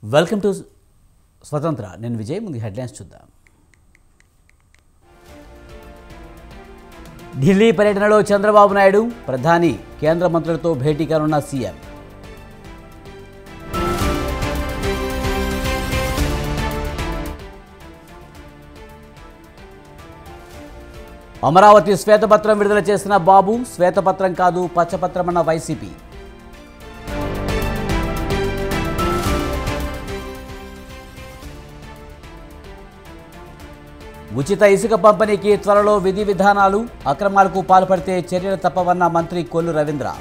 Welcome to స్వతంత్ర నేను విజయ్ ముందు హెడ్లైన్స్ చూద్దాం ఢిల్లీ పర్యటనలో చంద్రబాబు నాయుడు ప్రధాని కేంద్ర మంత్రులతో భేటీ కానున్న సీఎం అమరావతి శ్వేతపత్రం విడుదల చేసిన బాబు శ్వేతపత్రం కాదు పచ్చపత్రమన్న వైసీపీ ఉచిత ఇసుక పంపిణీకి త్వరలో విధి విధానాలు అక్రమాలకు పాల్పడితే చర్యలు తప్పవన్న మంత్రి కొల్లు రవీంద్ర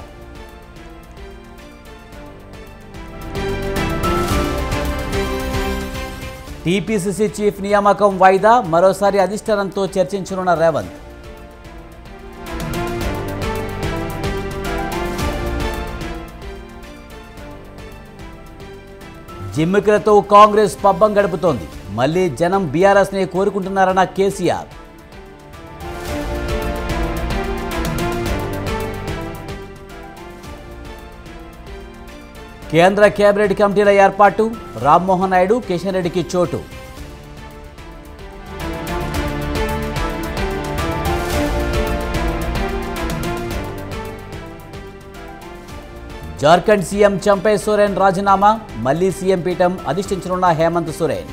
టీపీసీసీ చీఫ్ నియామకం వాయిదా మరోసారి అధిష్టానంతో చర్చించనున్న రేవంత్ జిమ్మికులతో కాంగ్రెస్ పబ్బం గడుపుతోంది మళ్లీ జనం బీఆర్ఎస్ని కోరుకుంటున్నారన్న కేసీఆర్ కేంద్ర కేబినెట్ కమిటీల ఏర్పాటు రామ్మోహన్ నాయుడు కిషన్ రెడ్డికి చోటు జార్ఖండ్ సీఎం చంపై సోరెన్ రాజీనామా మళ్లీ సీఎం పీఠం అధిష్ఠించనున్న హేమంత్ సోరెన్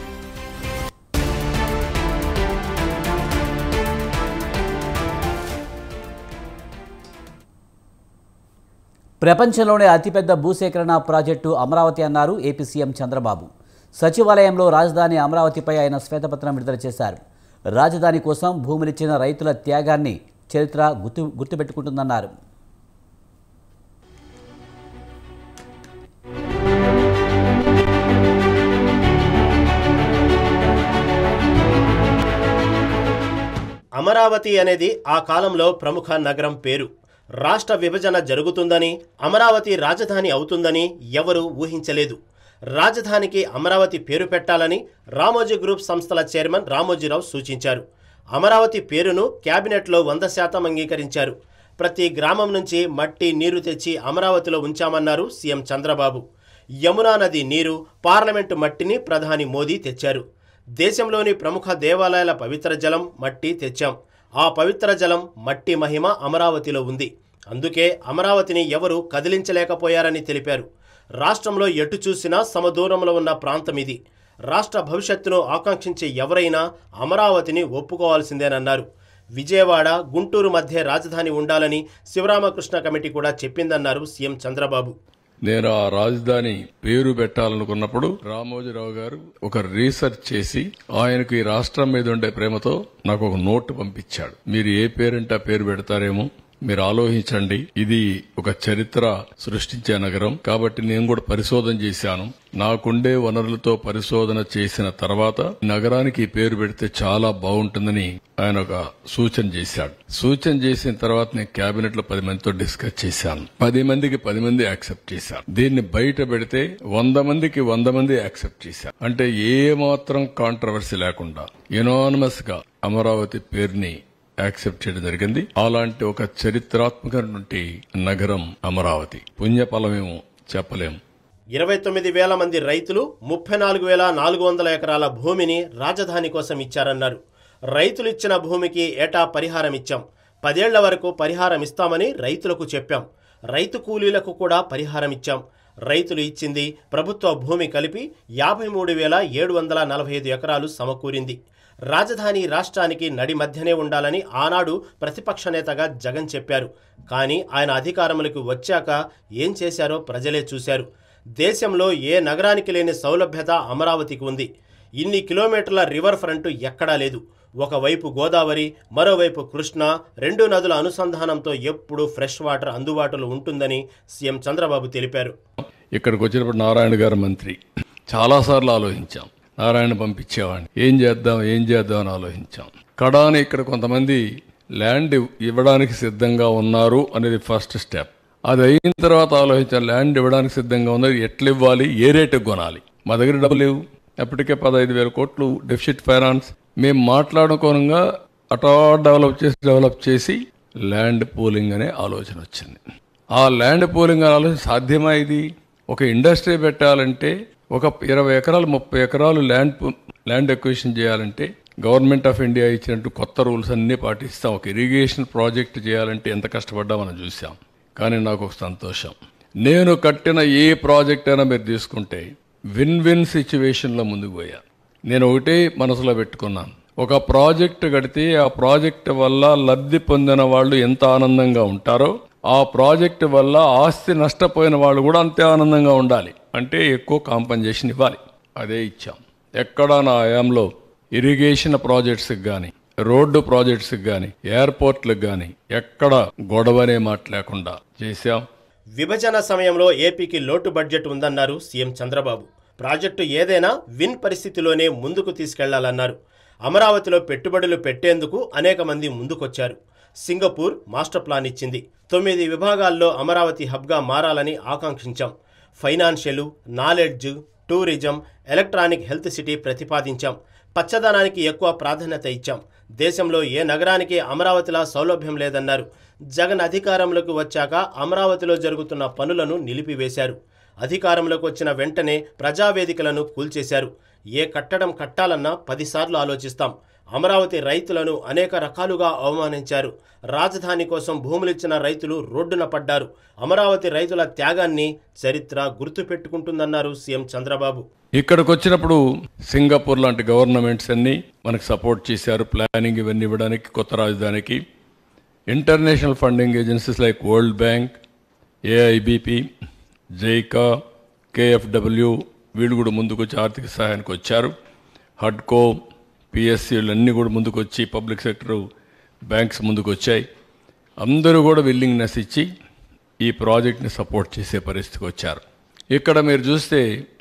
ప్రపంచంలోనే అతిపెద్ద భూసేకరణ ప్రాజెక్టు అమరావతి అన్నారు ఏపీ సీఎం చంద్రబాబు సచివాలయంలో రాజధాని అమరావతిపై ఆయన శ్వేతపత్రం విడుదల చేశారు రాజధాని కోసం భూములిచ్చిన రైతుల త్యాగాన్ని చరిత్ర గుర్తు గుర్తుపెట్టుకుంటుందన్నారు అమరావతి అనేది ఆ కాలంలో ప్రముఖ నగరం పేరు రాష్ట్ర విభజన జరుగుతుందని అమరావతి రాజధాని అవుతుందని ఎవరూ ఊహించలేదు రాజధానికి అమరావతి పేరు పెట్టాలని రామోజీ గ్రూప్ సంస్థల చైర్మన్ రామోజీరావు సూచించారు అమరావతి పేరును కేబినెట్లో వంద శాతం అంగీకరించారు ప్రతి గ్రామం నుంచి మట్టి నీరు తెచ్చి అమరావతిలో ఉంచామన్నారు సీఎం చంద్రబాబు యమునా నది నీరు పార్లమెంటు మట్టిని ప్రధాని మోదీ తెచ్చారు దేశంలోని ప్రముఖ దేవాలయాల పవిత్ర జలం మట్టి తెచ్చాం ఆ పవిత్ర జలం మట్టి మహిమ అమరావతిలో ఉంది అందుకే అమరావతిని ఎవరు కదిలించలేకపోయారని తెలిపారు రాష్ట్రంలో ఎటు చూసినా సమదూరంలో ఉన్న ప్రాంతం ఇది రాష్ట్ర భవిష్యత్తును ఆకాంక్షించే ఎవరైనా అమరావతిని ఒప్పుకోవాల్సిందేనన్నారు విజయవాడ గుంటూరు మధ్య రాజధాని ఉండాలని శివరామకృష్ణ కమిటీ కూడా చెప్పిందన్నారు సీఎం చంద్రబాబు నేను ఆ రాజధాని పేరు పెట్టాలనుకున్నప్పుడు రామోజీరావు గారు ఒక రీసెర్చ్ చేసి ఆయనకు ఈ రాష్ట్రం మీద ఉండే ప్రేమతో నాకు ఒక నోట్ పంపించాడు మీరు ఏ పేరంటే ఆ పేరు పెడతారేమో మీరు ఆలోచించండి ఇది ఒక చరిత్ర సృష్టించే నగరం కాబట్టి నేను కూడా పరిశోధన చేశాను నాకుండే వనరులతో పరిశోధన చేసిన తర్వాత నగరానికి ఈ పేరు పెడితే చాలా బాగుంటుందని ఆయన ఒక సూచన చేశాడు సూచన చేసిన తర్వాత నేను కేబినెట్ లో పది మందితో డిస్కస్ చేశాను పది మందికి పది మంది యాక్సెప్ట్ చేశారు దీన్ని బయట పెడితే వంద మందికి వంద మంది యాక్సెప్ట్ చేశారు అంటే ఏ మాత్రం కాంట్రవర్సీ లేకుండా యునానిమస్ గా అమరావతి పేరుని యాక్సెప్ట్ చేయడం జరిగింది అలాంటి ఒక చరిత్రాత్మకమైనటువంటి నగరం అమరావతి పుణ్యఫలమేమో చెప్పలేం ఇరవై తొమ్మిది వేల మంది రైతులు ముప్పై నాలుగు వేల నాలుగు వందల ఎకరాల భూమిని రాజధాని కోసం ఇచ్చారన్నారు రైతులు ఇచ్చిన భూమికి ఏటా పరిహారం ఇచ్చాం పదేళ్ల వరకు పరిహారం ఇస్తామని రైతులకు చెప్పాం రైతు కూలీలకు కూడా పరిహారం ఇచ్చాం రైతులు ఇచ్చింది ప్రభుత్వ భూమి కలిపి యాభై మూడు వేల ఏడు వందల నలభై ఐదు ఎకరాలు సమకూరింది రాజధాని రాష్ట్రానికి నడి మధ్యనే ఉండాలని ఆనాడు ప్రతిపక్ష నేతగా జగన్ చెప్పారు కానీ ఆయన అధికారంలోకి వచ్చాక ఏం చేశారో ప్రజలే చూశారు దేశంలో ఏ నగరానికి లేని సౌలభ్యత అమరావతికి ఉంది ఇన్ని కిలోమీటర్ల రివర్ ఫ్రంట్ ఎక్కడా లేదు ఒకవైపు గోదావరి మరోవైపు కృష్ణ రెండు నదుల అనుసంధానంతో ఎప్పుడూ ఫ్రెష్ వాటర్ అందుబాటులో ఉంటుందని సీఎం చంద్రబాబు తెలిపారు ఇక్కడికి వచ్చినప్పుడు నారాయణ గారు మంత్రి చాలాసార్లు ఆలోచించాం నారాయణ పంపించేవాడిని ఏం చేద్దాం ఏం చేద్దాం అని ఆలోచించాం కడాని ఇక్కడ కొంతమంది ల్యాండ్ ఇవ్వడానికి సిద్ధంగా ఉన్నారు అనేది ఫస్ట్ స్టెప్ అది అయిన తర్వాత ఆలోచించాం ల్యాండ్ ఇవ్వడానికి సిద్ధంగా ఉన్నది ఎట్లా ఇవ్వాలి ఏ రేటుకి కొనాలి మా దగ్గర డబ్బులు లేవు ఎప్పటికే పదహైదు వేల కోట్లు డెఫిసిట్ ఫైనాన్స్ మేము మాట్లాడుకోనంగా అటా డెవలప్ చేసి డెవలప్ చేసి ల్యాండ్ పూలింగ్ అనే ఆలోచన వచ్చింది ఆ ల్యాండ్ పూలింగ్ అనే ఆలోచన సాధ్యమా ఇది ఒక ఇండస్ట్రీ పెట్టాలంటే ఒక ఇరవై ఎకరాలు ముప్పై ఎకరాలు ల్యాండ్ పు- ల్యాండ్ ఎక్విజిషన్ చేయాలంటే గవర్నమెంట్ ఆఫ్ ఇండియా ఇచ్చినట్టు కొత్త రూల్స్ అన్నీ పాటిస్తాం ఒక ఇరిగేషన్ ప్రాజెక్ట్ చేయాలంటే ఎంత కష్టపడ్డా మనం చూసాం కానీ నాకు ఒక సంతోషం నేను కట్టిన ఏ ప్రాజెక్ట్ అయినా మీరు తీసుకుంటే విన్ విన్ సిచ్యువేషన్లో ముందుకు పోయా నేను ఒకటే మనసులో పెట్టుకున్నాను ఒక ప్రాజెక్ట్ కడితే ఆ ప్రాజెక్ట్ వల్ల లబ్ధి పొందిన వాళ్ళు ఎంత ఆనందంగా ఉంటారో ఆ ప్రాజెక్ట్ వల్ల ఆస్తి నష్టపోయిన వాళ్ళు కూడా అంతే ఆనందంగా ఉండాలి అంటే ఎక్కువ కాంపన్సేషన్ ఇవ్వాలి అదే ఇచ్చాం ఎక్కడ నా ఆయాంలో ఇరిగేషన్ ప్రాజెక్ట్స్కి కానీ రోడ్డు ప్రాజెక్ట్స్కి కానీ ఎయిర్పోర్ట్లకు కానీ ఎక్కడ గొడవనే మాట లేకుండా చేశాం విభజన సమయంలో ఏపీకి లోటు బడ్జెట్ ఉందన్నారు సీఎం చంద్రబాబు ప్రాజెక్టు ఏదైనా విన్ పరిస్థితిలోనే ముందుకు తీసుకెళ్లాలన్నారు అమరావతిలో పెట్టుబడులు పెట్టేందుకు అనేక మంది ముందుకొచ్చారు సింగపూర్ మాస్టర్ ప్లాన్ ఇచ్చింది తొమ్మిది విభాగాల్లో అమరావతి హబ్గా మారాలని ఆకాంక్షించాం financial knowledge tourism electronic health city ప్రతిపాదించాం పచ్చదనానికి ఎక్కువ ప్రాధాన్యత ఇచ్చాం దేశంలో ఏ నగరానికి అమరావతిలా సౌలభ్యం లేదన్నారు జగన్ అధికారంలోకి వచ్చాక అమరావతిలో జరుగుతున్న పనులను నిలిపివేశారు అధికారంలోకి వచ్చిన వెంటనే ప్రజావేదికలను కూల్చేశారు ఏ కట్టడం కట్టాలన్నా పదిసార్లు ఆలోచిస్తాం అమరావతి రైతులను అనేక రకాలుగా అవమానించారు రాజధాని కోసం భూములిచ్చిన రైతులు రోడ్డున పడ్డారు అమరావతి రైతుల త్యాగాన్ని చరిత్ర గుర్తుపెట్టుకుంటుందన్నారు సీఎం చంద్రబాబు ఇక్కడికి వచ్చినప్పుడు సింగపూర్ లాంటి గవర్నమెంట్స్ అన్ని మనకు సపోర్ట్ చేశారు ప్లానింగ్ ఇవన్నీ ఇవ్వడానికి కొత్త రాజధానికి international funding agencies like World Bank AIBP JICA కేఎఫ్డబ్ల్యూ వీళ్ళు కూడా ముందుకు వచ్చి ఆర్థిక సహాయానికి వచ్చారు హడ్కో పిఎస్సీలు అన్నీ కూడా ముందుకు వచ్చి పబ్లిక్ సెక్టర్ బ్యాంక్స్ ముందుకు వచ్చాయి అందరూ కూడా విల్లింగ్నెస్ ఇచ్చి ఈ ప్రాజెక్ట్ని సపోర్ట్ చేసే పరిస్థితికి వచ్చారు ఇక్కడ మీరు చూస్తే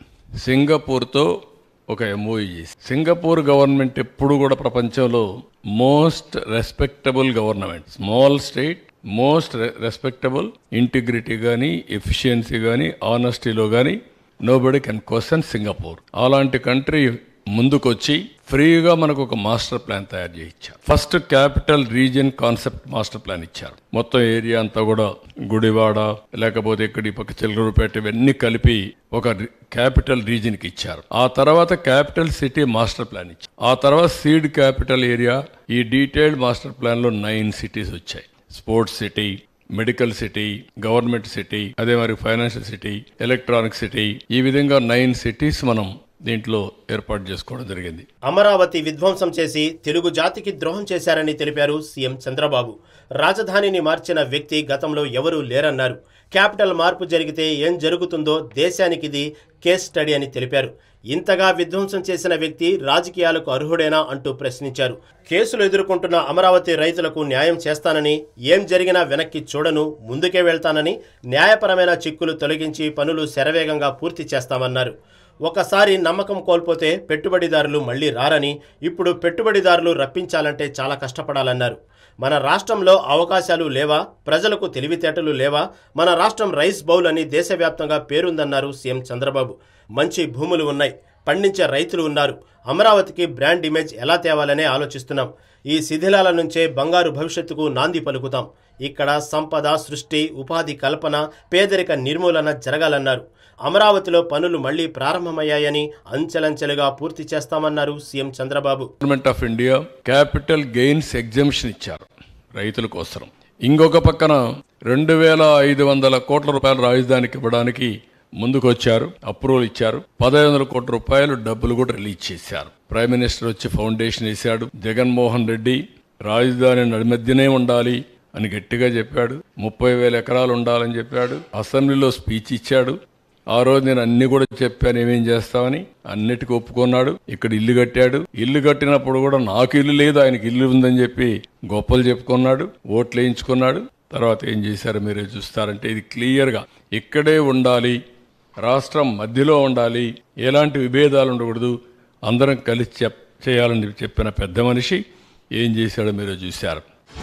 సింగపూర్తో ఒక ఎంఓఈ చేసి సింగపూర్ గవర్నమెంట్ ఎప్పుడు కూడా ప్రపంచంలో most respectable government small state most respectable integrity కానీ ఎఫిషియన్సీ కానీ ఆనెస్టీలో కానీ నోబడి కెన్ క్వశ్చన్ సింగపూర్ అలాంటి కంట్రీ ముందుకొచ్చి ఫ్రీగా మనకు ఒక మాస్టర్ ప్లాన్ తయారు చేయించారు first capital region concept master plan ఇచ్చారు మొత్తం ఏరియా అంతా కూడా గుడివాడ లేకపోతే ఇక్కడ ఈ పక్క చిల్లరూపేట ఇవన్నీ కలిపి ఒక క్యాపిటల్ రీజియన్ కి ఇచ్చారు ఆ తర్వాత క్యాపిటల్ సిటీ మాస్టర్ ప్లాన్ ఇచ్చారు ఆ తర్వాత సీడ్ క్యాపిటల్ ఏరియా ఈ డీటెయిల్డ్ మాస్టర్ ప్లాన్ లో నైన్ సిటీస్ వచ్చాయి sports city medical city government city అదే మరి ఫైనాన్షియల్ సిటీ ఎలక్ట్రానిక్ సిటీ ఈ విధంగా నైన్ సిటీస్ మనం దీంట్లో ఏర్పాటు చేసుకోవడం జరిగింది అమరావతి విధ్వంసం చేసి తెలుగు జాతికి ద్రోహం చేశారని తెలిపారు సీఎం చంద్రబాబు రాజధానిని మార్చిన వ్యక్తి గతంలో ఎవరూ లేరన్నారు క్యాపిటల్ మార్పు జరిగితే ఏం జరుగుతుందో దేశానికి ఇది కేస్ స్టడీ అని తెలిపారు ఇంతగా విధ్వంసం చేసిన వ్యక్తి రాజకీయాలకు అర్హుడేనా అంటూ ప్రశ్నించారు కేసులు ఎదుర్కొంటున్న అమరావతి రైతులకు న్యాయం చేస్తానని ఏం జరిగినా వెనక్కి చూడను ముందుకే వెళ్తానని న్యాయపరమైన చిక్కులు తొలగించి పనులు శరవేగంగా పూర్తి చేస్తామన్నారు ఒకసారి నమ్మకం కోల్పోతే పెట్టుబడిదారులు మళ్ళీ రారని ఇప్పుడు పెట్టుబడిదారులు రప్పించాలంటే చాలా కష్టపడాలన్నారు మన రాష్ట్రంలో అవకాశాలు లేవా ప్రజలకు తెలివితేటలు లేవా మన రాష్ట్రం రైస్ బౌల్ అని దేశవ్యాప్తంగా పేరుందన్నారు సీఎం చంద్రబాబు మంచి భూములు ఉన్నాయి పండించే రైతులు ఉన్నారు అమరావతికి బ్రాండ్ ఇమేజ్ ఎలా తేవాలనే ఆలోచిస్తున్నాం ఈ శిథిలాల నుంచే బంగారు భవిష్యత్తుకు నాంది పలుకుతాం ఇక్కడ సంపద సృష్టి ఉపాధి కల్పన పేదరిక నిర్మూలన జరగాలన్నారు అమరావతిలో పనులు మళ్లీ ప్రారంభమయ్యాయని అంచెలంచెలుగా పూర్తి చేస్తామన్నారు CM Chandrababu government of India capital gains exemption ఇచ్చారు రైతుల కోసం ఇంకొక పక్కన రెండు వేల ఐదు వందల కోట్ల రూపాయల రాజధానికి ఇవ్వడానికి ముందుకు వచ్చారు అప్రూవల్ ఇచ్చారు పదహైదు వందల కోట్ల రూపాయలు డబ్బులు కూడా రిలీజ్ చేశారు ప్రైమ్ మినిస్టర్ వచ్చి ఫౌండేషన్ వేశాడు జగన్మోహన్ రెడ్డి రాజధాని నడిమధ్యనే ఉండాలి అని గట్టిగా చెప్పాడు ముప్పై వేల ఎకరాలు ఉండాలని చెప్పాడు అసెంబ్లీలో స్పీచ్ ఇచ్చాడు ఆ రోజు నేను అన్ని కూడా చెప్పాను ఏమేం చేస్తామని అన్నిటికీ ఒప్పుకున్నాడు ఇక్కడ ఇల్లు కట్టాడు ఇల్లు కట్టినప్పుడు కూడా నాకు ఇల్లు లేదు ఆయనకి ఇల్లు ఉందని చెప్పి గొప్పలు చెప్పుకున్నాడు ఓట్లు వేయించుకున్నాడు తర్వాత ఏం చేశారో మీరే చూస్తారంటే ఇది క్లియర్గా ఇక్కడే ఉండాలి రాష్ట్రం మధ్యలో ఉండాలి ఎలాంటి విభేదాలు ఉండకూడదు అందరం కలిసి చెప్ చేయాలని చెప్పిన పెద్ద మనిషి ఏం చేశాడో మీరు చూశారు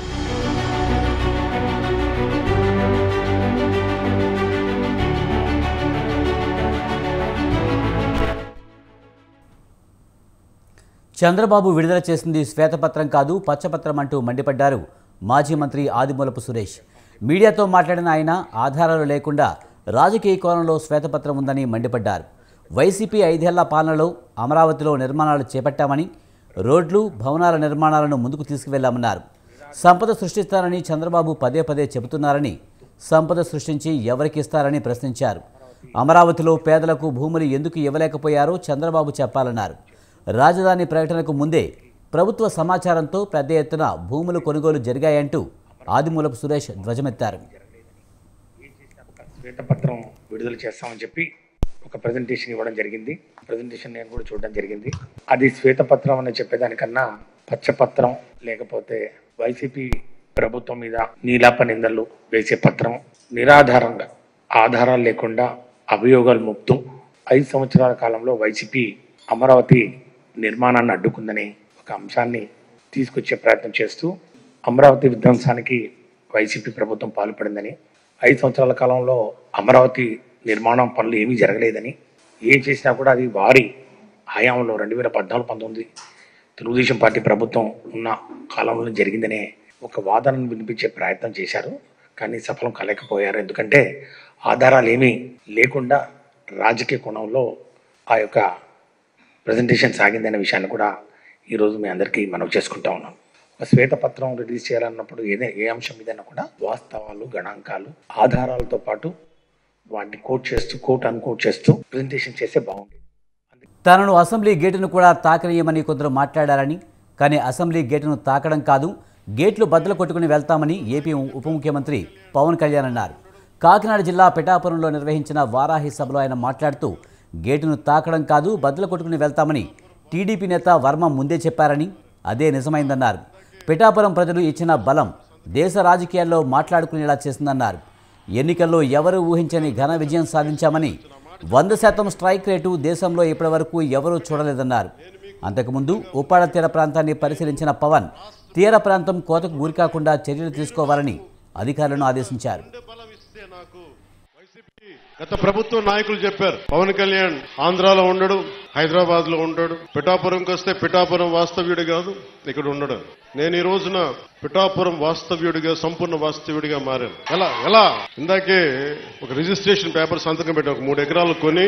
చంద్రబాబు విడుదల చేసింది శ్వేతపత్రం కాదు పచ్చపత్రం అంటూ మండిపడ్డారు మాజీ మంత్రి ఆదిమూలపు సురేష్ మీడియాతో మాట్లాడిన ఆయన ఆధారాలు లేకుండా రాజకీయ కోణంలో శ్వేతపత్రం ఉందని మండిపడ్డారు వైసీపీ ఐదేళ్ల పాలనలో అమరావతిలో నిర్మాణాలు చేపట్టామని రోడ్లు భవనాల నిర్మాణాలను ముందుకు తీసుకువెళ్లామన్నారు సంపద సృష్టిస్తారని చంద్రబాబు పదే పదే చెబుతున్నారని సంపద సృష్టించి ఎవరికి ఇస్తారని ప్రశ్నించారు అమరావతిలో పేదలకు భూములు ఎందుకు ఇవ్వలేకపోయారో చంద్రబాబు చెప్పాలన్నారు రాజధాని ప్రకటనకు ముందే ప్రభుత్వ సమాచారంతో పెద్ద ఎత్తున భూములు కొనుగోలు జరిగాయంటూ ఆదిమూలపు సురేష్ ధ్వజమెత్తారు శ్వేతపత్రం విడుదల చేస్తామని చెప్పి ఒక ప్రజెంటేషన్ ఇవ్వడం జరిగింది ప్రజెంటేషన్ నేను కూడా చూడడం జరిగింది అది శ్వేతపత్రం అని చెప్పేదానికన్నా పచ్చపత్రం లేకపోతే వైసీపీ ప్రభుత్వం మీద నీలాప నిందలు వేసే పత్రం నిరాధారంగా ఆధారాలు లేకుండా అభియోగాలు మోపుతూ ఐదు సంవత్సరాల కాలంలో వైసీపీ అమరావతి నిర్మాణాన్ని అడ్డుకుందని ఒక అంశాన్ని తీసుకొచ్చే ప్రయత్నం చేస్తూ అమరావతి విధ్వంసానికి వైసీపీ ప్రభుత్వం పాల్పడిందని ఐదు సంవత్సరాల కాలంలో అమరావతి నిర్మాణం పనులు ఏమీ జరగలేదని ఏం చేసినా కూడా అది వారి హయాంలో రెండు వేల పద్నాలుగు పంతొమ్మిది తెలుగుదేశం పార్టీ ప్రభుత్వం ఉన్న కాలంలో జరిగిందనే ఒక వాదనను వినిపించే ప్రయత్నం చేశారు కానీ సఫలం కాలేకపోయారు ఎందుకంటే ఆధారాలు ఏమీ లేకుండా రాజకీయ కోణంలో ఆ యొక్క ప్రజెంటేషన్ సాగిందనే విషయాన్ని కూడా ఈరోజు మీ అందరికీ మనవి చేసుకుంటా ఉన్నాం ఒక శ్వేతపత్రం రిలీజ్ చేయాలన్నప్పుడు ఏదే ఏ అంశం మీదైనా కూడా వాస్తవాలు గణాంకాలు ఆధారాలతో పాటు వాటిని కోట్ చేస్తూ కోట్ అన్కోట్ చేస్తూ ప్రజెంటేషన్ చేస్తే బాగుండేది తనను అసెంబ్లీ గేటును కూడా తాకనీయమని కొందరు మాట్లాడారని కానీ అసెంబ్లీ గేటును తాకడం కాదు గేట్లు బద్దలు కొట్టుకుని వెళ్తామని ఏపీ ఉప ముఖ్యమంత్రి పవన్ కళ్యాణ్ అన్నారు కాకినాడ జిల్లా పిఠాపురంలో నిర్వహించిన వారాహి సభలో ఆయన మాట్లాడుతూ గేటును తాకడం కాదు బద్దలు కొట్టుకుని వెళ్తామని టీడీపీ నేత వర్మ ముందే చెప్పారని అదే నిజమైందన్నారు పిఠాపురం ప్రజలు ఇచ్చిన బలం దేశ రాజకీయాల్లో మాట్లాడుకునేలా చేసిందన్నారు ఎన్నికల్లో ఎవరు ఊహించని ఘన విజయం సాధించామని వంద శాతం స్ట్రైక్ రేటు దేశంలో ఇప్పటివరకు ఎవరూ చూడలేదన్నారు అంతకుముందు ఉప్పాడ తీర ప్రాంతాన్ని పరిశీలించిన పవన్ తీర ప్రాంతం కోతకు గురికాకుండా చర్యలు తీసుకోవాలని అధికారులను ఆదేశించారు బలం ఇస్తే నాకు వైసీపీ గత ప్రభుత్వ నాయకులు చెప్పారు పవన్ కళ్యాణ్ ఆంధ్రాలో ఉండడు హైదరాబాద్ లో ఉంటాడు పిఠాపురంకి వస్తే పిఠాపురం వాస్తవ్యుడు కాదు ఇక్కడ ఉండడు నేను ఈ రోజున పిఠాపురం వాస్తవ్యుడిగా సంపూర్ణ వాస్తవ్యుడిగా మారాను ఎలా ఎలా ఇందాకే ఒక రిజిస్ట్రేషన్ పేపర్ సంతకం పెట్టి ఒక మూడు ఎకరాలు కొని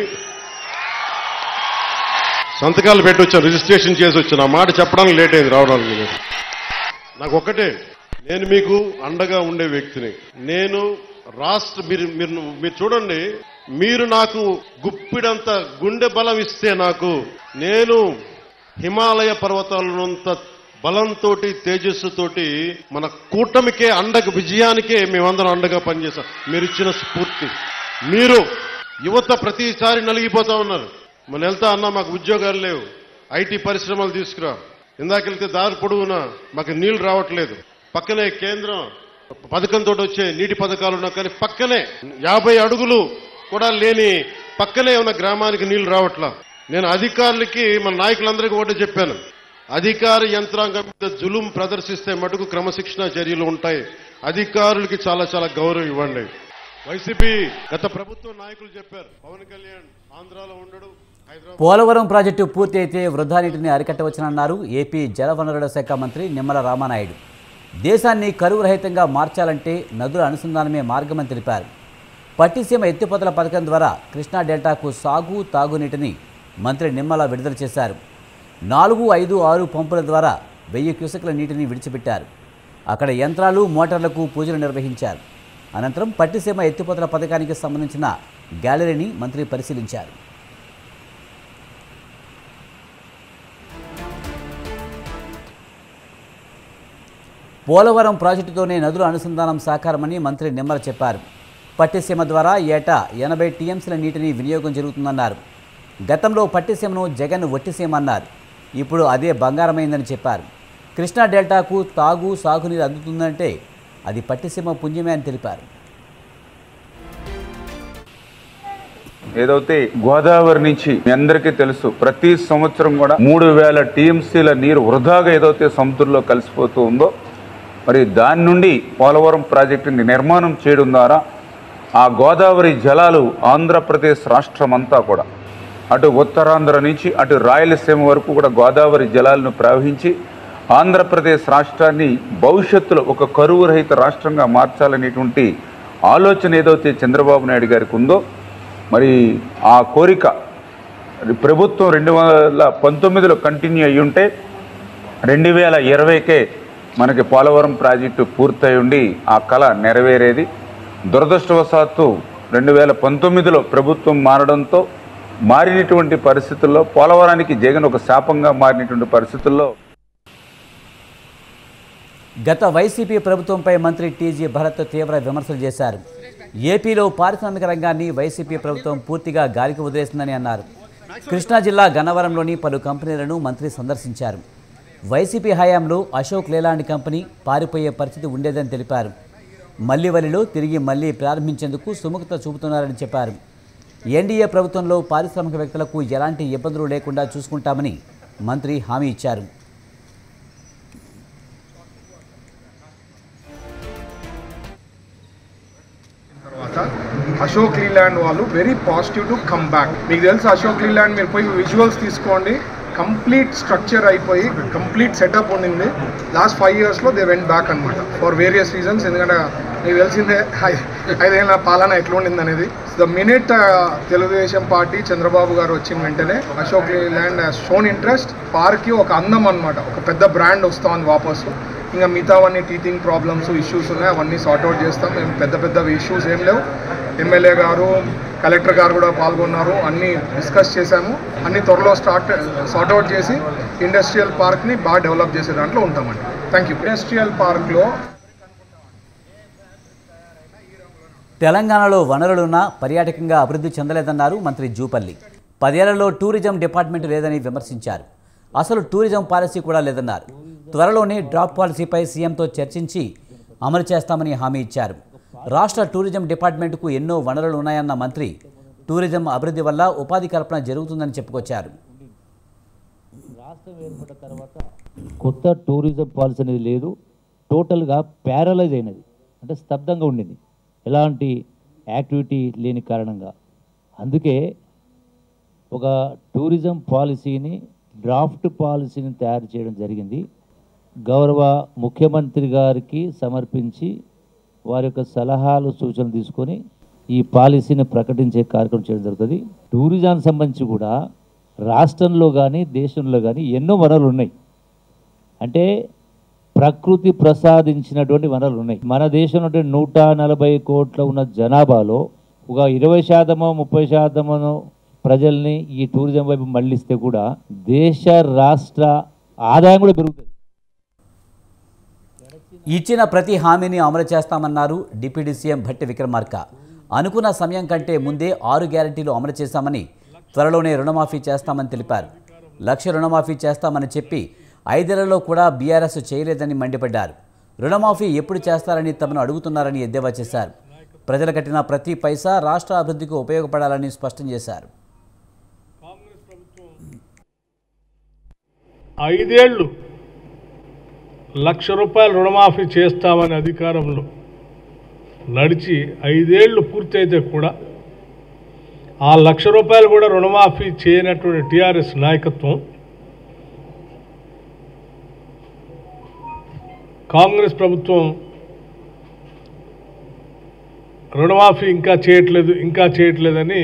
సంతకాలు పెట్టి వచ్చాను రిజిస్ట్రేషన్ చేసి వచ్చాను ఆ మాట చెప్పడానికి లేట్ అయింది రావడానికి లేట్. నాకు ఒక్కటే నేను మీకు అండగా ఉండే వ్యక్తిని నేను రాష్ట్ర మీరు మీరు మీరు చూడండి మీరు నాకు గుప్పిడంత గుండె బలం ఇస్తే నాకు నేను హిమాలయ పర్వతాలనంత బలంతో తేజస్సుతోటి మన కూటమికే అండగా విజయానికే మేమందరం అండగా పనిచేస్తాం మీరు ఇచ్చిన స్ఫూర్తి మీరు యువత ప్రతిసారి నలిగిపోతా ఉన్నారు మన వెళ్తా అన్నా మాకు ఉద్యోగాలు లేవు ఐటీ పరిశ్రమలు తీసుకురా ఇందాక వెళ్తే దారి పొడవునా మాకు నీళ్లు రావట్లేదు పక్కనే కేంద్రం పథకంతో వచ్చే నీటి పథకాలు ఉన్నా కానీ పక్కనే యాభై అడుగులు కూడా లేని పక్కనే ఉన్న గ్రామానికి నీళ్లు రావట్లా నేను అధికారులకి మన నాయకులందరికీ ఒకటి చెప్పాను అధికార యంత్రాంగం మీద జులుం ప్రదర్శిస్తే మటుకు క్రమశిక్షణ చర్యలు ఉంటాయి అధికారులకి చాలా చాలా గౌరవం ఇవ్వండి వైసీపీ గత ప్రభుత్వ నాయకులు చెప్పారు పవన్ కళ్యాణ్ ఆంధ్రాలో ఉండడు హైదరాబాద్ పోలవరం ప్రాజెక్టు పూర్తి అయితే వృధా నీటిని అరికట్టవచ్చునన్నారు ఏపీ జలవనరుల శాఖ మంత్రి నిమ్మల రామానాయుడు దేశాన్ని కరువు రహితంగా మార్చాలంటే నదుల అనుసంధానమే మార్గమని తెలిపారు పట్టిసీమ ఎత్తిపోతల పథకం ద్వారా కృష్ణా డెల్టాకు సాగు తాగునీటిని మంత్రి నిమ్మల విడుదల చేశారు నాలుగు ఐదు ఆరు పంపుల ద్వారా వెయ్యి క్యూసెక్ల నీటిని విడిచిపెట్టారు అక్కడ యంత్రాలు మోటార్లకు పూజలు నిర్వహించారు అనంతరం పట్టిసీమ ఎత్తిపోతల పథకానికి సంబంధించిన గ్యాలరీని మంత్రి పరిశీలించారు పోలవరం ప్రాజెక్టుతోనే నదుల అనుసంధానం సాకారమని మంత్రి నిమ్మల చెప్పారు పట్టిసీమ ద్వారా ఏటా ఎనభై టీఎంసీల నీటిని వినియోగం జరుగుతుందన్నారు గతంలో పట్టిసీమను జగన్ వట్టిసీమ అన్నారు ఇప్పుడు అదే బంగారమైందని చెప్పారు కృష్ణా డెల్టాకు తాగు సాగునీరు అందుతుందంటే అది పట్టిసీమ పుణ్యమే అని తెలిపారు ఏదైతే గోదావరి నుంచి మీ అందరికీ తెలుసు ప్రతి సంవత్సరం కూడా మూడు వేల టీఎంసీల నీరు వృధాగా ఏదైతే సముద్రంలో కలిసిపోతూ ఉందో మరి దాని నుండి పోలవరం ప్రాజెక్టుని నిర్మాణం చేయడం ద్వారా ఆ గోదావరి జలాలు ఆంధ్రప్రదేశ్ రాష్ట్రం అంతా కూడా అటు ఉత్తరాంధ్ర నుంచి అటు రాయలసీమ వరకు కూడా గోదావరి జలాలను ప్రవహించి ఆంధ్రప్రదేశ్ రాష్ట్రాన్ని భవిష్యత్తులో ఒక కరువు రహిత రాష్ట్రంగా మార్చాలనేటువంటి ఆలోచన ఏదైతే చంద్రబాబు నాయుడు గారికి ఉందో మరి ఆ కోరిక అది ప్రభుత్వం రెండు వేల పంతొమ్మిదిలో కంటిన్యూ అయ్యి ఉంటే రెండు వేల ఇరవైకే మనకి పోలవరం ప్రాజెక్టు పూర్తయి ఉండి ఆ కళ నెరవేరేది దురదృష్టవశాత్తు రెండు వేల పంతొమ్మిదిలో ప్రభుత్వం మారడంతో మారినటువంటి పరిస్థితుల్లో పోలవరానికి జగన్ ఒక శాపంగా మారినటువంటి పరిస్థితుల్లో గత వైసీపీ ప్రభుత్వంపై మంత్రి టీజీ భరత్ తీవ్ర విమర్శలు చేశారు ఏపీలో పారిశ్రామిక రంగాన్ని వైసీపీ ప్రభుత్వం పూర్తిగా గాలికి వదిలేసిందని అన్నారు కృష్ణా జిల్లా గన్నవరంలోని పలు కంపెనీలను మంత్రి సందర్శించారు వైసీపీ హయాంలో అశోక్ లేలాండ్ కంపెనీ పారిపోయే పరిస్థితి ఉండేదని తెలిపారు మల్లివల్లిలో తిరిగి మళ్లీ ప్రారంభించేందుకు సుముఖత చూపుతున్నారని చెప్పారు ఎన్డీఏ ప్రభుత్వంలో పారిశ్రామికవేత్తలకు ఎలాంటి ఇబ్బందులు లేకుండా చూసుకుంటామని మంత్రి హామీ ఇచ్చారు తర్వాత అశోక్ లీలాండ్ వాళ్ళు very positive to come back మీకు తెలుసు అశోక్ లీలాండ్ మీరు పోయి విజువల్స్ తీసుకోండి కంప్లీట్ స్ట్రక్చర్ అయిపోయి కంప్లీట్ సెటప్ ఉండింది లాస్ట్ ఫైవ్ ఇయర్స్లో దే వెంట్ బ్యాక్ అనమాట ఫర్ వేరియస్ రీజన్స్ ఎందుకంటే మీకు తెలిసిందే ఐ- ఐదేళ్ల పాలన ఎట్లా ఉండింది అనేది the minute Telugu Desam party Chandrababu garu వచ్చిన వెంటనే అశోక్ లీలాండ్ షోన్ ఇంట్రెస్ట్ పార్క్కి ఒక అందం అనమాట ఒక పెద్ద బ్రాండ్ వస్తుంది వాపసు ఇంకా మిగతావన్నీ టీచింగ్ ప్రాబ్లమ్స్ ఇష్యూస్ ఉన్నాయి అవన్నీ సార్ట్అవుట్ చేస్తాం మేము పెద్ద పెద్ద ఇష్యూస్ ఏం లేవు ఎమ్మెల్యే గారు కలెక్టర్ గారు కూడా పాల్గొన్నారు అన్నీ డిస్కస్ చేశాము అన్ని త్వరలో స్టార్ట్ సార్ట్అవుట్ చేసి ఇండస్ట్రియల్ పార్క్ని బాగా డెవలప్ చేసే దాంట్లో ఉంటామండి థ్యాంక్ యూ ఇండస్ట్రియల్ పార్క్లో తెలంగాణలో వనరులున్నా పర్యాటకంగా అభివృద్ధి చెందలేదన్నారు మంత్రి జూపల్లి పదేళ్లలో టూరిజం డిపార్ట్మెంట్ లేదని విమర్శించారు అసలు టూరిజం పాలసీ కూడా లేదన్నారు త్వరలోనే డ్రాప్ పాలసీపై సీఎంతో చర్చించి అమలు చేస్తామని హామీ ఇచ్చారు రాష్ట్ర టూరిజం డిపార్ట్మెంట్కు ఎన్నో వనరులు ఉన్నాయన్న మంత్రి టూరిజం అభివృద్ధి వల్ల ఉపాధి కల్పన జరుగుతుందని చెప్పుకొచ్చారు రాష్ట్రం ఏర్పడిన తర్వాత కొత్త టూరిజం పాలసీ అనేది లేదు టోటల్గా ప్యారలైజ్ అయినది అంటే స్తబ్దంగా ఉండింది ఎలాంటి యాక్టివిటీ లేని కారణంగా అందుకే ఒక టూరిజం పాలసీని డ్రాఫ్ట్ పాలసీని తయారు చేయడం జరిగింది గౌరవ ముఖ్యమంత్రి గారికి సమర్పించి వారి యొక్క సలహాలు సూచనలు తీసుకొని ఈ పాలసీని ప్రకటించే కార్యక్రమం చేయడం జరుగుతుంది టూరిజానికి సంబంధించి కూడా రాష్ట్రంలో కానీ దేశంలో కానీ ఎన్నో వనరులు ఉన్నాయి అంటే ప్రకృతి ప్రసాదించినటువంటి వనరులు ఉన్నాయి మన దేశంలో ఉండే నూట నలభై కోట్ల ఉన్న జనాభాలో ఒక ఇరవై శాతమో ముప్పై శాతమో ప్రజల్ని ఈ టూరిజం వైపు మళ్ళిస్తే కూడా దేశ రాష్ట్ర ఆదాయం కూడా పెరుగుతుంది ఇచ్చిన ప్రతి హామీని అమలు చేస్తామన్నారు డిప్యూటీ సీఎం భట్టి విక్రమార్క అనుకున్న సమయం కంటే ముందే ఆరు గ్యారంటీలు అమలు చేశామని త్వరలోనే రుణమాఫీ చేస్తామని తెలిపారు లక్ష రుణమాఫీ చేస్తామని చెప్పి ఐదేళ్లలో కూడా బీఆర్ఎస్ చేయలేదని మండిపడ్డారు రుణమాఫీ ఎప్పుడు చేస్తారని తమను అడుగుతున్నారని ఎద్దేవా చేశారు ప్రజలు కట్టిన ప్రతి పైసా రాష్ట్ర అభివృద్ధికి ఉపయోగపడాలని స్పష్టం చేశారు ఐదేళ్లు లక్ష రూపాయలు రుణమాఫీ చేస్తామని అధికారంలో నడిచి ఐదేళ్లు పూర్తయితే కూడా ఆ లక్ష రూపాయలు కూడా రుణమాఫీ చేయనటువంటి టీఆర్ఎస్ నాయకత్వం కాంగ్రెస్ ప్రభుత్వం రుణమాఫీ ఇంకా చేయట్లేదు ఇంకా చేయట్లేదని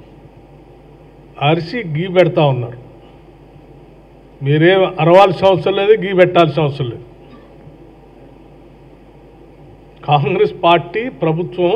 అరిసి గీ పెడతా ఉన్నారు మీరేం అరవాల్సిన అవసరం లేదు గీ పెట్టాల్సిన అవసరం లేదు కాంగ్రెస్ పార్టీ ప్రభుత్వం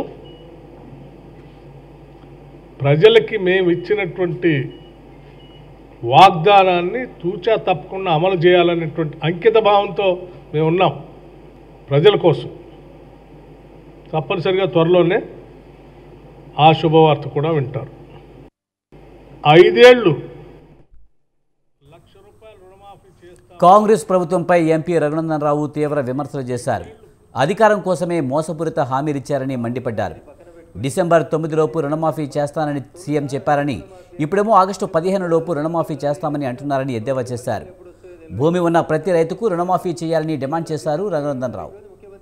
ప్రజలకి మేము ఇచ్చినటువంటి వాగ్దానాన్ని తూచా తప్పకుండా అమలు చేయాలనేటువంటి అంకిత భావంతో మేము ఉన్నాం ప్రజల కోసం తప్పనిసరిగా త్వరలోనే ఆ శుభవార్త కూడా వింటారు ఐదేళ్లు లక్ష రూపాయలు రుణమాఫీ చేస్తా కాంగ్రెస్ ప్రభుత్వంపై ఎంపీ రఘునందన్ రావు తీవ్ర విమర్శలు చేశారు అధికారం కోసమే మోసపూరిత హామీలిచ్చారని మండిపడ్డారు డిసెంబర్ తొమ్మిదిలోపు రుణమాఫీ చేస్తానని సీఎం చెప్పారని ఇప్పుడేమో ఆగస్టు పదిహేను లోపు రుణమాఫీ చేస్తామని అంటున్నారని ఎద్దేవా చేశారు భూమి ఉన్న ప్రతి రైతుకు రుణమాఫీ చేయాలని డిమాండ్ చేశారు రఘునందన్ రావు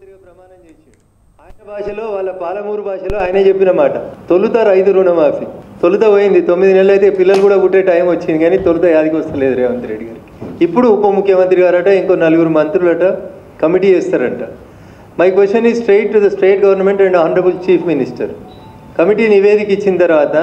ఆయన భాషలో వాళ్ళ పాలమూరు భాషలో ఆయనే చెప్పిన మాట తొలుత రైతు రుణమాఫీ తొలుత పోయింది తొమ్మిది నెలలు అయితే పిల్లలు కూడా పుట్టే టైం వచ్చింది కానీ తొలుత యాదికి వస్తలేదు రేవంత్ రెడ్డి గారికి ఇప్పుడు ఉప ముఖ్యమంత్రి గారట ఇంకో నలుగురు మంత్రులట కమిటీ చేస్తారంట మై క్వశ్చన్ ఈ straight to the state government and honourable chief minister committee నివేదిక ఇచ్చిన తర్వాత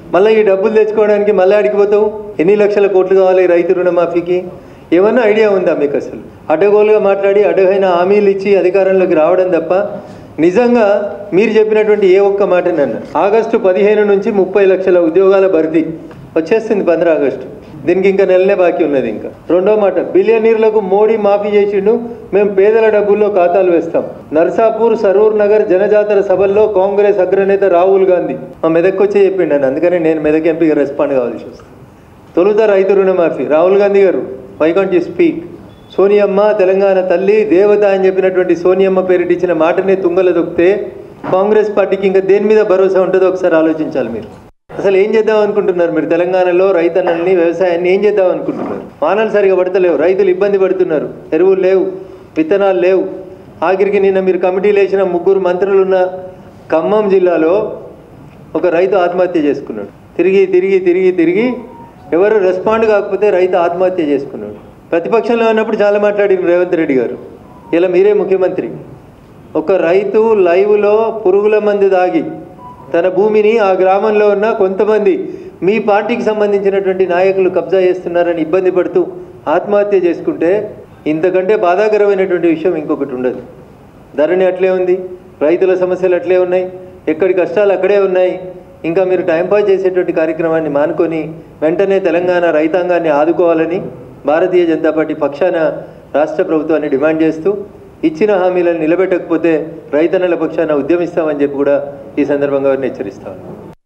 మళ్ళీ ఈ డబ్బులు తెచ్చుకోవడానికి మళ్ళీ అడిగిపోతావు ఎన్ని లక్షల కోట్లు కావాలి రైతు రుణమాఫీకి ఏమన్నా ఐడియా ఉందా మీకు అసలు అడ్డగోలుగా మాట్లాడి అడ్డగైన హామీలు ఇచ్చి అధికారంలోకి రావడం తప్ప నిజంగా మీరు చెప్పినటువంటి ఏ ఒక్క మాట నన్ను ఆగస్టు పదిహేను నుంచి ముప్పై లక్షల ఉద్యోగాల భర్తీ వచ్చేస్తుంది పంద్ర ఆగస్టు దీనికి ఇంకా నెలనే బాకీ ఉన్నది ఇంకా రెండో మాట బిలియనీర్లకు మోడీ మాఫీ చేసిండు మేము పేదల డబ్బుల్లో ఖాతాలు వేస్తాం నర్సాపూర్ సరూర్ నగర్ జనజాతర సభల్లో కాంగ్రెస్ అగ్రనేత రాహుల్ గాంధీ మా మెదక్కి వచ్చే చెప్పిండు అని అందుకని నేను మెదక్ ఎంపీగా రెస్పాండ్ కావాల్సి వస్తుంది తొలుత రైతు రుణమాఫీ రాహుల్ గాంధీ గారు వై కాంట్ యూ స్పీక్ సోనియమ్మ తెలంగాణ తల్లి దేవత అని చెప్పినటువంటి సోనియమ్మ పేరిట ఇచ్చిన మాటనే తుంగల దొక్కితే కాంగ్రెస్ పార్టీకి ఇంకా దేని మీద భరోసా ఉంటుందో ఒకసారి ఆలోచించాలి మీరు అసలు ఏం చేద్దాం అనుకుంటున్నారు మీరు తెలంగాణలో రైతన్నల్ని వ్యవసాయాన్ని ఏం చేద్దాం అనుకుంటున్నారు వానలు సరిగా పడతలేవు రైతులు ఇబ్బంది పడుతున్నారు ఎరువులు లేవు విత్తనాలు లేవు ఆఖరికి నిన్న మీరు కమిటీలు వేసిన ముగ్గురు మంత్రులున్న ఖమ్మం జిల్లాలో ఒక రైతు ఆత్మహత్య చేసుకున్నాడు తిరిగి తిరిగి తిరిగి తిరిగి ఎవరు రెస్పాండ్ కాకపోతే రైతు ఆత్మహత్య చేసుకున్నాడు ప్రతిపక్షంలో ఉన్నప్పుడు చాలా మాట్లాడింది రేవంత్ రెడ్డి గారు ఇలా మీరే ముఖ్యమంత్రి ఒక రైతు లైవ్లో పురుగుల మందు దాగి తన భూమిని ఆ గ్రామంలో ఉన్న కొంతమంది మీ పార్టీకి సంబంధించినటువంటి నాయకులు కబ్జా చేస్తున్నారని ఇబ్బంది పడుతూ ఆత్మహత్య చేసుకుంటే ఇంతకంటే బాధాకరమైనటువంటి విషయం ఇంకొకటి ఉండదు ధరణి అట్లే ఉంది రైతుల సమస్యలు అట్లే ఉన్నాయి ఎక్కడి కష్టాలు అక్కడే ఉన్నాయి ఇంకా మీరు టైంపాస్ చేసేటువంటి కార్యక్రమాన్ని మానుకొని వెంటనే తెలంగాణ రైతాంగాన్ని ఆదుకోవాలని భారతీయ జనతా పార్టీ పక్షాన రాష్ట్ర ప్రభుత్వాన్ని డిమాండ్ చేస్తూ ఇచ్చిన హామీలను నిలబెట్టకపోతే రైతన్నల పక్షాన ఉద్యమిస్తామని చెప్పి కూడా ఈ సందర్భంగా వారిని హెచ్చరిస్తాను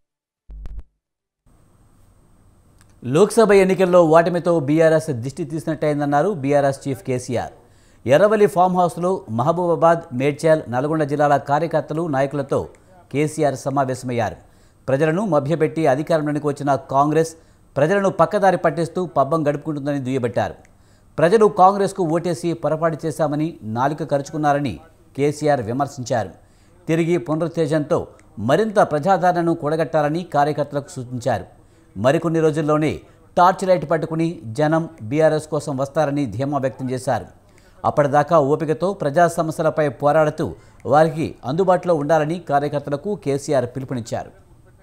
లోక్సభ ఎన్నికల్లో ఓటమితో బీఆర్ఎస్ దిష్టి తీసినట్టయిందన్నారు BRS chief KCR Erravalli farm హౌస్లో మహబూబాబాద్ మేడ్చల్ నల్గొండ జిల్లాల కార్యకర్తలు నాయకులతో కేసీఆర్ సమావేశమయ్యారు ప్రజలను మభ్యపెట్టి అధికారంలోనికి వచ్చిన కాంగ్రెస్ ప్రజలను పక్కదారి పట్టిస్తూ పబ్బం గడుపుకుంటుందని దుయ్యబట్టారు ప్రజలు కాంగ్రెస్కు ఓటేసి పొరపాటు చేశామని నాలుక కరుచుకున్నారని కేసీఆర్ విమర్శించారు తిరిగి పునరుత్తేజంతో మరింత ప్రజాదరణను కూడగట్టాలని కార్యకర్తలకు సూచించారు మరికొన్ని రోజుల్లోనే టార్చ్ లైట్ పట్టుకుని జనం బీఆర్ఎస్ కోసం వస్తారని ధీమా వ్యక్తం చేశారు అప్పటిదాకా ఓపికతో ప్రజా సమస్యలపై పోరాడుతూ వారికి అందుబాటులో ఉండాలని కార్యకర్తలకు కేసీఆర్ పిలుపునిచ్చారు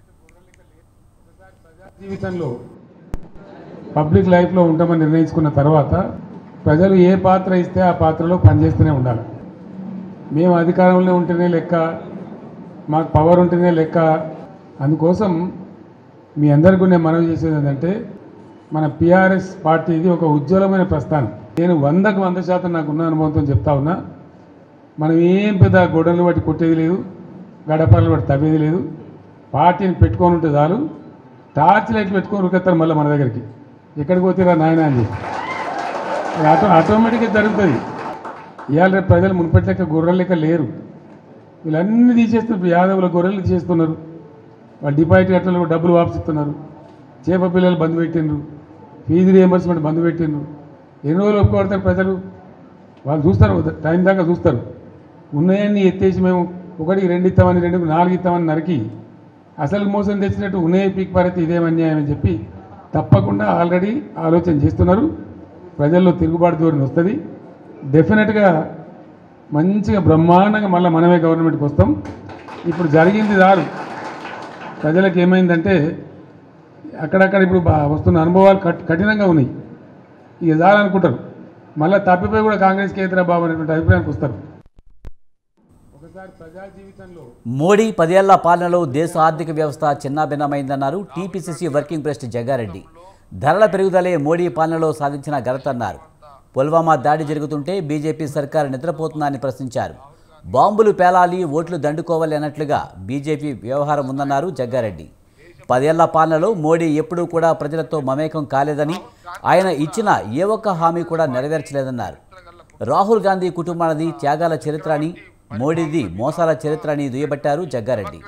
జీవితంలో పబ్లిక్ లైఫ్లో ఉంటామని నిర్ణయించుకున్న తర్వాత ప్రజలు ఏ పాత్ర ఇస్తే ఆ పాత్రలో పనిచేస్తూనే ఉండాలి మేము అధికారంలో ఉంటేనే లెక్క మాకు పవర్ ఉంటేనే లెక్క అందుకోసం మీ అందరికీ నేను మనవి చేసేది ఏంటంటే మన పిఆర్ఎస్ పార్టీది ఒక ఉజ్వలమైన ప్రస్థానం నేను వందకు వంద శాతం నాకున్న అనుభవంతో చెప్తా ఉన్నా మనం ఏం పెద్ద గొడవలు బట్టి కొట్టేది లేదు గడపలు బట్టి తవ్వేది లేదు పార్టీని పెట్టుకొని ఉంటే చాలు టార్చ్ లైట్ పెట్టుకొని ఉరికెత్తారు మళ్ళీ మన దగ్గరికి ఎక్కడికి పోతేరా నాయన అని చెప్పి అది ఆటో ఆటోమేటిక్గా జరుగుతుంది ఇవాళ రేపు ప్రజలు మునుపటి లెక్క గొర్రెల లెక్క లేరు వీళ్ళన్నీ తీసేస్తున్నారు ఇప్పుడు యాదవుల గొర్రెలు తీసేస్తున్నారు వాళ్ళు డిపాజిట్ కట్టలు డబ్బులు వాపసిస్తున్నారు చేప పిల్లలు బంద్ పెట్టిండ్రు ఫీజు రియంబర్స్మెంట్ బంద్ పెట్టిండ్రు ఎన్ని రోజులు ఒప్పుకోడతారు ప్రజలు వాళ్ళు చూస్తారు టైం దాకా చూస్తారు ఉన్నాయన్ని ఎత్తేసి మేము ఒకటికి రెండు ఇస్తామని రెండు నాలుగు ఇస్తామని నరికి అసలు మోసం తెచ్చినట్టు ఉన్నాయే పీక్ పారైతే ఇదేం అన్యాయం అని చెప్పి తప్పకుండా ఆల్రెడీ ఆలోచన చేస్తున్నారు ప్రజల్లో తిరుగుబాటు ధోరణి వస్తుంది డెఫినెట్గా మంచిగా బ్రహ్మాండంగా మళ్ళీ మనమే గవర్నమెంట్కి వస్తాం ఇప్పుడు జరిగింది దారు ప్రజలకు ఏమైందంటే అక్కడక్కడ ఇప్పుడు బా- వస్తున్న అనుభవాలు కట్ కఠినంగా ఉన్నాయి ఇక చాలనుకుంటారు మళ్ళీ తప్పిపోయి కూడా కాంగ్రెస్కి ఎదురా బాబు అనేటువంటి అభిప్రాయానికి వస్తారు ఒకసారి ప్రజా జీవితంలో మోడీ పదేళ్ల పాలనలో దేశ ఆర్థిక వ్యవస్థ చిన్నాభిన్నమైందన్నారు టీపీసీసీ వర్కింగ్ ప్రెసిడెంట్ జగ్గారెడ్డి ధరల పెరుగుదలే మోడీ పాలనలో సాధించిన ఘనత అన్నారు పుల్వామా దాడి జరుగుతుంటే బీజేపీ సర్కారు నిద్రపోతుందని ప్రశ్నించారు బాంబులు పేలాలి ఓట్లు దండుకోవాలి అన్నట్లుగా బీజేపీ వ్యవహారం ఉందన్నారు జగ్గారెడ్డి పదేళ్ల పాలనలో మోడీ ఎప్పుడూ కూడా ప్రజలతో మమేకం కాలేదని ఆయన ఇచ్చిన ఏ ఒక్క హామీ కూడా నెరవేర్చలేదన్నారు రాహుల్ గాంధీ కుటుంబానది త్యాగాల చరిత్ర అని మోడీది మోసాల చరిత్ర అని దుయ్యబట్టారు జగ్గారెడ్డి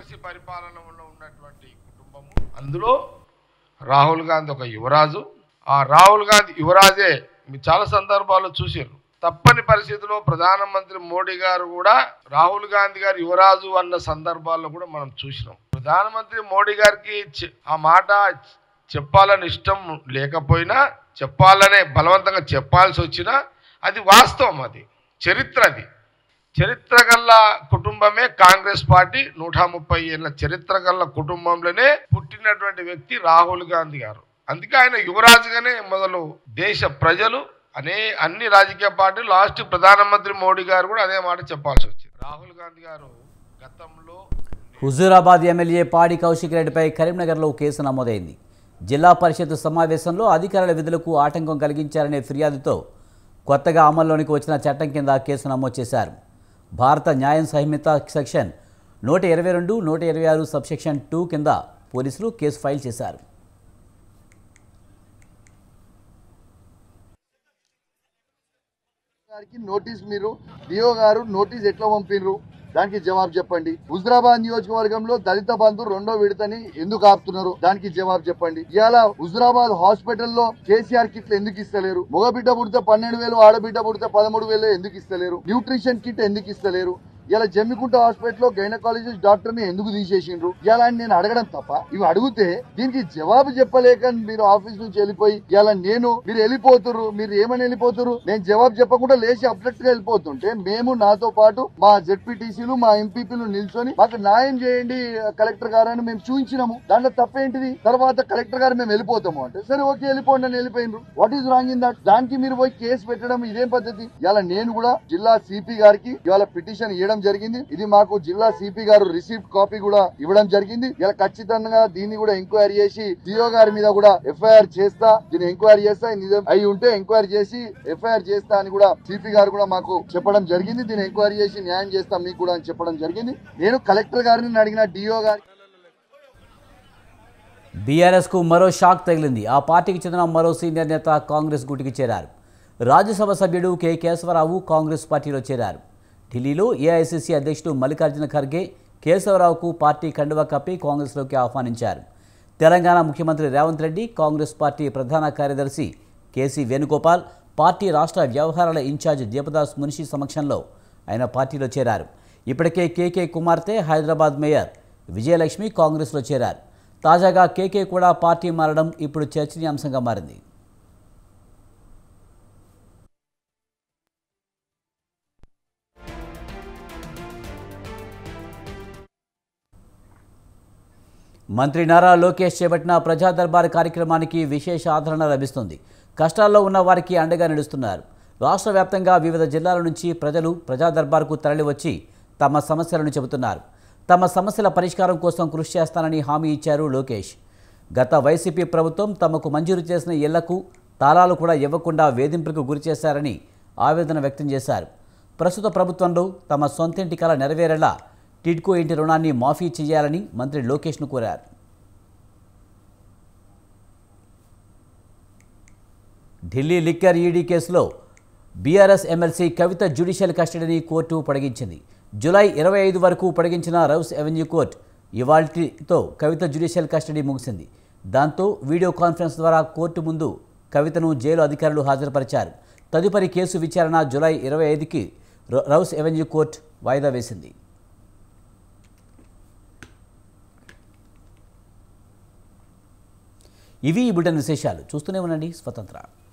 అందులో రాహుల్ గాంధీ ఒక యువరాజు ఆ రాహుల్ గాంధీ యువరాజే మీరు చాలా సందర్భాల్లో చూసారు తప్పని పరిస్థితిలో ప్రధానమంత్రి మోడీ గారు కూడా రాహుల్ గాంధీ గారు యువరాజు అన్న సందర్భాల్లో కూడా మనం చూసినాం ప్రధానమంత్రి మోడీ గారికి చె- ఆ మాట చెప్పాలని ఇష్టం లేకపోయినా చెప్పాలనే బలవంతంగా చెప్పాల్సి వచ్చినా అది వాస్తవం అది చరిత్ర అది చరిత్ర గల్ల కుటుంబమే కాంగ్రెస్ పార్టీ నూట ముప్పై ఏళ్ళ చరిత్ర గల్ల కుటుంబంలోనే పుట్టినటువంటి వ్యక్తి రాహుల్ గాంధీ గారు అందుకే ఆయన యువరాజుగానే మొదలు దేశ ప్రజలు అనే అన్ని రాజకీయ పార్టీలు లాస్ట్ ప్రధానమంత్రి మోడీ గారు కూడా అదే మాట చెప్పాల్సి వచ్చింది రాహుల్ గాంధీ గారు గతంలో హుజూరాబాద్ ఎమ్మెల్యే పాడి కౌశిక్ రెడ్డిపై కరీంనగర్లో కేసు నమోదైంది జిల్లా పరిషత్ సమావేశంలో అధికారుల విధులకు ఆటంకం కలిగించారనే ఫిర్యాదుతో కొత్తగా అమల్లోనికి వచ్చిన చట్టం కింద కేసు నమోదు చేశారు భారత న్యాయం సంహిత సెక్షన్ నూట ఇరవై రెండు నూట ఇరవై ఆరు సబ్సెక్షన్ టూ కింద పోలీసులు కేసు ఫైల్ చేశారు గారికి నోటీస్ మీరు డిఓ గారు నోటీస్ ఎట్లా పంపినరు దానికి జవాబు చెప్పండి హుజరాబాద్ నియోజకవర్గంలో దళిత బంధు రెండో విడతని ఎందుకు ఆపుతున్నారు దానికి జవాబు చెప్పండి ఇవాళ హుజరాబాద్ హాస్పిటల్లో కేసీఆర్ కిట్లు ఎందుకు ఇస్తలేరు మగబిడ్డ పుడితే పన్నెండు వేలు ఆడబిడ్డ పుడితే పదమూడు వేలు ఎందుకు ఇస్తలేరు న్యూట్రిషన్ కిట్ ఎందుకు ఇస్తలేరు ఇలా జమ్మికుంట హాస్పిటల్లో గైనకాలజిస్ట్ డాక్టర్ ని ఎందుకు తీసేసిండ్రు ఇలా అని నేను అడగడం తప్ప ఇవి అడిగితే దీనికి జవాబు చెప్పలేక మీరు ఆఫీస్ నుంచి వెళ్ళిపోయి ఇలా నేను మీరు వెళ్ళిపోతురు మీరు ఏమని వెళ్ళిపోతురు నేను జవాబు చెప్పకుండా లేచి అప్డెక్ట్ గా వెళ్ళిపోతుంటే మేము నాతో పాటు మా జెడ్పీటీసీలు మా ఎంపీపీలు నిల్చొని మాకు న్యాయం చేయండి కలెక్టర్ గారు అని మేము చూపించినాము దాంట్లో తప్పేంటిది తర్వాత కలెక్టర్ గారు మేము వెళ్ళిపోతాము అంటే సరే ఓకే వెళ్ళిపోండి అని వెళ్ళిపోయినరు what is wrong in that దానికి మీరు పోయి కేసు పెట్టడం ఇదేం పద్ధతి ఇవాళ నేను కూడా జిల్లా సిపి గారికి ఇవాళ పిటిషన్ ఇవ్వడం జరిగింది ఇది మాకు జిల్లా సిపి గారు రిసీప్ట్ కాపీ కూడా ఇవ్వడం జరిగింది ఇలా ఖచ్చితంగా దీన్ని కూడా ఎంక్వైరీ చేసి సిఓ గారి మీద కూడా ఎఫ్ఐఆర్ చేస్తా దీన్ని ఎంక్వైరీ చేస్తా ఇది నిజం అయి ఉంటే ఎంక్వైరీ చేసి ఎఫ్ఐఆర్ చేస్తా అని కూడా సిపి గారు కూడా మాకు చెప్పడం జరిగింది దీన్ని ఎంక్వైరీ చేసి న్యాయం చేస్తా మీకు కూడా అని చెప్పడం జరిగింది నేను కలెక్టర్ గారిని అడిగిన డిఓ గారి బీఆర్ఎస్కు మరో షాక్ తగిలింది ఆ పార్టీకి చెందిన మరో సీనియర్ నేత కాంగ్రెస్ గుటికి చేరారు రాజ్యసభ సభ్యుడు కె కేశవరావు కాంగ్రెస్ పార్టీలో చేరారు ఢిల్లీలో ఏఐసిసి అధ్యక్షుడు మల్లికార్జున ఖర్గే కేశవరావుకు పార్టీ కండువా కప్పి కాంగ్రెస్లోకి ఆహ్వానించారు తెలంగాణ ముఖ్యమంత్రి రేవంత్ రెడ్డి కాంగ్రెస్ పార్టీ ప్రధాన కార్యదర్శి కేసీ వేణుగోపాల్ పార్టీ రాష్ట్ర వ్యవహారాల ఇన్ఛార్జ్ దీపదాస్ మున్షి సమక్షంలో ఆయన పార్టీలో చేరారు ఇప్పటికే కేకే కుమార్తె హైదరాబాద్ మేయర్ విజయలక్ష్మి కాంగ్రెస్లో చేరారు తాజాగా కేకే కూడా పార్టీ మారడం ఇప్పుడు చర్చనీయాంశంగా మారింది మంత్రి నారా లోకేష్ చేపట్టిన ప్రజా దర్బార్ కార్యక్రమానికి విశేష ఆదరణ లభిస్తుంది కష్టాల్లో ఉన్న వారికి అండగా నిలుస్తున్నారు రాష్ట్ర వ్యాప్తంగా వివిధ జిల్లాల నుంచి ప్రజలు ప్రజా దర్బార్కు తరలివచ్చి తమ సమస్యలను చెబుతున్నారు తమ సమస్యల పరిష్కారం కోసం కృషి చేస్తానని హామీ ఇచ్చారు లోకేష్ గత వైసీపీ ప్రభుత్వం తమకు మంజూరు చేసిన ఇళ్లకు తాళాలు కూడా ఇవ్వకుండా వేధింపులకు గురి చేశారని ఆవేదన వ్యక్తం చేశారు ప్రస్తుత ప్రభుత్వంలో తమ సొంతింటి కల నెరవేరేలా టిడ్కో ఇంటి రుణాన్ని మాఫీ చేయాలని మంత్రి లోకేష్ను కోరారు ఢిల్లీ లిక్కర్ ఈడీ కేసులో బీఆర్ఎస్ ఎమ్మెల్సీ కవిత జ్యుడిషియల్ కస్టడీని కోర్టు పొడిగించింది జూలై ఇరవై ఐదు వరకు పొడిగించిన రౌస్ ఎవెన్యూ కోర్టు ఇవాల్టితో కవిత జ్యుడిషియల్ కస్టడీ ముగిసింది దాంతో వీడియో కాన్ఫరెన్స్ ద్వారా కోర్టు ముందు కవితను జైలు అధికారులు హాజరుపరిచారు తదుపరి కేసు విచారణ జూలై ఇరవై ఐదుకి రౌస్ ఎవెన్యూ కోర్టు వాయిదా వేసింది ఇవి ఈ బులెటిన్ విశేషాలు చూస్తూనే ఉండండి స్వతంత్ర